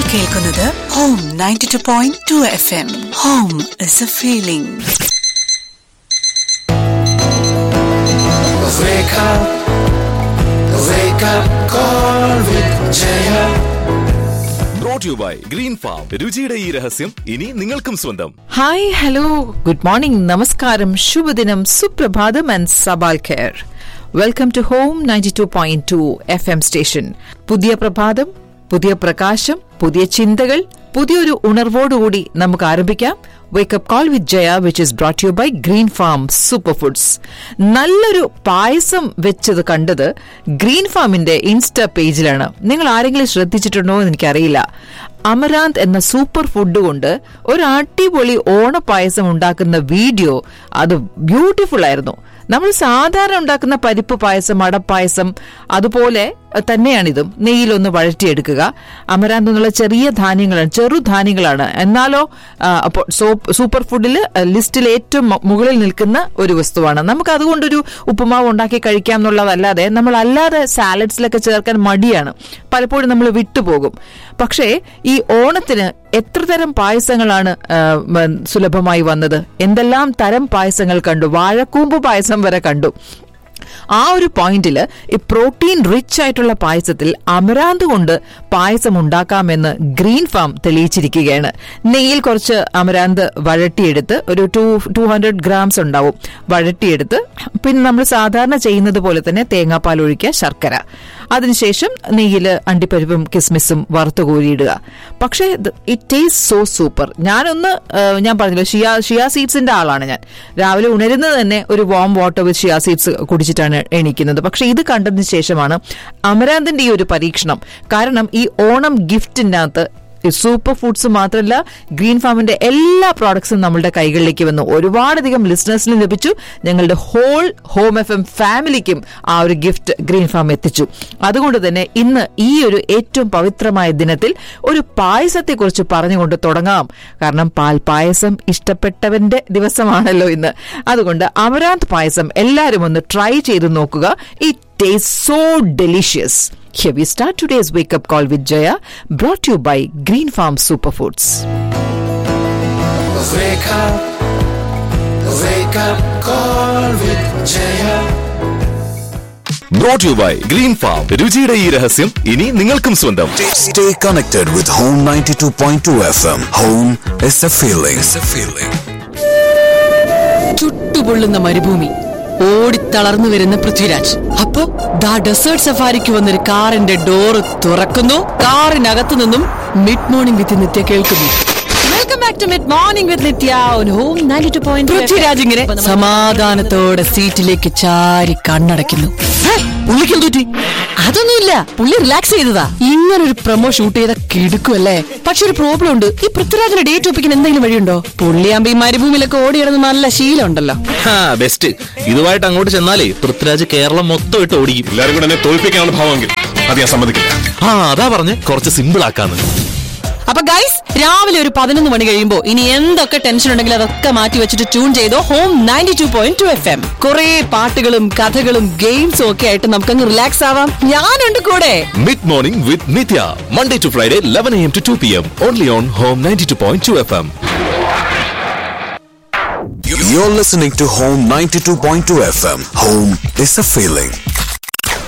കേൾക്കുന്നത് home ninety two point two F M home is a feeling Wake up, wake up, call with Jaya. Brought you by green farm രുചിയുടെ ഈ രഹസ്യം ഇനി നിങ്ങൾക്കും സ്വന്തം hi hello good morning നമസ്കാരം ശുഭദിനം സുപ്രഭാതം ആൻഡ് സബാൽ care welcome to home ninety two point two F M station പുതിയ പ്രഭാതം പുതിയ പ്രകാശം പുതിയ ചിന്തകൾ പുതിയൊരു ഉണർവോടുകൂടി നമുക്ക് ആരംഭിക്കാം wake up call with Jaya which is brought you by green farm super foods നല്ലൊരു പായസം വെച്ചത് കണ്ടത് ഗ്രീൻ ഫാമിന്റെ ഇൻസ്റ്റ പേജിലാണ് നിങ്ങൾ ആരെങ്കിലും ശ്രദ്ധിച്ചിട്ടുണ്ടോ എന്ന് എനിക്കറിയില്ല അമരാന്ത് എന്ന സൂപ്പർ ഫുഡ് കൊണ്ട് ഒരു അടിപൊളി ഓണപ്പായസം ഉണ്ടാക്കുന്ന വീഡിയോ അത് ബ്യൂട്ടിഫുൾ ആയിരുന്നു നമ്മൾ സാധാരണ ഉണ്ടാക്കുന്ന പരിപ്പ് പായസം അടപ്പായസം അതുപോലെ തന്നെയാണിതും നെയ്യിലൊന്ന് വഴറ്റിയെടുക്കുക അമരാന്ത് എന്നുള്ള ചെറിയ ധാന്യങ്ങളാണ് ചെറു ധാന്യങ്ങളാണ് എന്നാലോ ആ, അപ്പോൾ സോപ്പ് സൂപ്പർ ഫുഡിൽ ലിസ്റ്റിൽ ഏറ്റവും മു- മുകളിൽ നിൽക്കുന്ന ഒരു വസ്തുവാണ് നമുക്ക് അതുകൊണ്ടൊരു ഉപ്പുമാവ് ഉണ്ടാക്കി കഴിക്കാം എന്നുള്ളതല്ലാതെ നമ്മൾ അല്ലാതെ സാലഡ്സിലൊക്കെ ചേർക്കാൻ മടിയാണ് പലപ്പോഴും നമ്മൾ വിട്ടുപോകും പക്ഷേ ഈ ഓണത്തിന് എത്ര തരം പായസങ്ങളാണ് ആ, മ, സുലഭമായി വന്നത് എന്തെല്ലാം തരം പായസങ്ങൾ കണ്ടു വാഴക്കൂമ്പ് പായസം വരെ കണ്ടു ആ ഒരു പോയിന്റിൽ ഈ പ്രോട്ടീൻ റിച്ച് ആയിട്ടുള്ള പായസത്തിൽ അമരാന്ത് കൊണ്ട് പായസം ഉണ്ടാക്കാമെന്ന് ഗ്രീൻ ഫാം തെളിയിച്ചിരിക്കുകയാണ് നെയ്യിൽ കുറച്ച് അമരാന്ത് വഴട്ടിയെടുത്ത് ഒരു ടു ടു ഹൺഡ്രഡ് ഗ്രാംസ് ഉണ്ടാവും വഴട്ടിയെടുത്ത് പിന്നെ നമ്മൾ സാധാരണ ചെയ്യുന്നത് പോലെ തന്നെ തേങ്ങാപ്പാൽ ഒഴിക്കുക ശർക്കര അതിനുശേഷം നെയ്യിൽ അണ്ടിപ്പരിപ്പും കിസ്മിസും വറുത്ത് കോരിയിടുക പക്ഷേ ഇറ്റ് ടേസ്റ്റ് സോ സൂപ്പർ ഞാനൊന്ന് ആ, ഞാൻ പറഞ്ഞല്ലോ ഷിയ ഷിയ സീഡ്സിന്റെ ആളാണ് ഞാൻ രാവിലെ ഉണരുന്നത് തന്നെ ഒരു warm water with chia seeds കുടിച്ചിട്ടാണ് എണീക്കുന്നത് പക്ഷെ ഇത് കണ്ടതിന് ശേഷമാണ് അമരാന്തിന്റെ ഈ ഒരു പരീക്ഷണം കാരണം ഈ ഓണം ഗിഫ്റ്റിന്റെ അകത്ത് സൂപ്പർ ഫുഡ്സ് മാത്രമല്ല ഗ്രീൻ ഫാമിന്റെ എല്ലാ പ്രോഡക്ട്സും നമ്മളുടെ കൈകളിലേക്ക് വന്നു ഒരുപാടധികം ലിസണേഴ്സിന് ലഭിച്ചു ഞങ്ങളുടെ ഹോൾ ഹോം എഫ് എം ഫാമിലിക്കും ആ ഒരു ഗിഫ്റ്റ് ഗ്രീൻ ഫാം എത്തിച്ചു അതുകൊണ്ട് തന്നെ ഇന്ന് ഈ ഒരു ഏറ്റവും പവിത്രമായ ദിനത്തിൽ ഒരു പായസത്തെക്കുറിച്ച് പറഞ്ഞുകൊണ്ട് തുടങ്ങാം കാരണം പാൽ പായസം ഇഷ്ടപ്പെട്ടവന്റെ ദിവസമാണല്ലോ ഇന്ന് അതുകൊണ്ട് അമരാന്ത് പായസം എല്ലാവരും ഒന്ന് ട്രൈ ചെയ്ത് നോക്കുക it taste so delicious Here we start today's wake up call with Jaya, brought to you by Green Farm Superfoods. Wake up, wake up, call with Jaya. Brought you by green farm രുചിയുടെ ഈ രഹസ്യം ഇനി നിങ്ങൾക്കും സ്വന്തം Stay connected with Home 92.2 FM. Home is a feeling. It's a feeling. ചുട്ടുപൊള്ളുന്ന മരുഭൂമി ഓടിത്തളർന്നു വരുന്ന പൃഥ്വിരാജ് അപ്പൊ ദാ ഡെസേർട്ട് സഫാരിക്ക് വന്നൊരു കാറിന്റെ ഡോറ് തുറക്കുന്നു കാറിനകത്തു നിന്നും മിഡ് മോർണിംഗ് വിത്ത് നിത്യ കേൾക്കുന്നു welcome back to mid morning with Nithya on home 92.2 Prithviraj ഇങ്ങനെ സമാധാനത്തോടെ സീറ്റിലേക്ക് ചാരി കണ്ണടയ്ക്കുന്നു പുള്ളിക്കും തൂറ്റി അതൊന്നുമില്ല പുള്ളി റിലാക്സ് ചെയ്തതാ ഇങ്ങനെ ഒരു പ്രൊമോ ഷൂട്ട് ചെയ്ത കിടുക്കുമല്ലേ പക്ഷെ ഒരു പ്രോബ്ലം ഉണ്ട് ഈ പൃഥ്വിരാജിന്റെ ഡേറ്റ് ഒപ്പിക്കാൻ എന്തെങ്കിലും വഴിയുണ്ടോ പുള്ളിയാകുമ്പോ ഈ മരുഭൂമിയിലൊക്കെ ഓടിയിടുന്ന നല്ല ശീലം ഉണ്ടല്ലോ ബെസ്റ്റ് ഇതുമായിട്ട് അങ്ങോട്ട് ചെന്നാലേ പൃഥ്വിരാജ് കേരളം മൊത്തം ഇട്ട് ഓടിക്കും എല്ലാവരും കൂടെ എന്നെ തോൽപ്പിക്കാനുള്ള ഭാവമെങ്കിൽ അത് ഞാൻ സമ്മതിക്കില്ല ആ അതാ പറഞ്ഞ് കുറച്ച് സിമ്പിൾ ആക്കാന്ന് അപ്പൊ ഗൈസ് രാവിലെ ഒരു പതിനൊന്ന് മണി കഴിയുമ്പോ ഇനി എന്തൊക്കെ ടെൻഷൻ ഉണ്ടെങ്കിലും അതൊക്കെ മാറ്റി വെച്ചിട്ട് ട്യൂൺ ചെയ്തോ home ninety two point two F M കുറെ പാട്ടുകളും കഥകളും ഗെയിംസും ഒക്കെ ആയിട്ട് നമുക്കങ്ങ് റിലാക്സ് ആവാം ഞാനുണ്ട് കൂടെ mid morning with Nithya Monday to Friday eleven M to two P M only on home ninety two point two F M You're listening to Home 92.2 FM. Home is a feeling.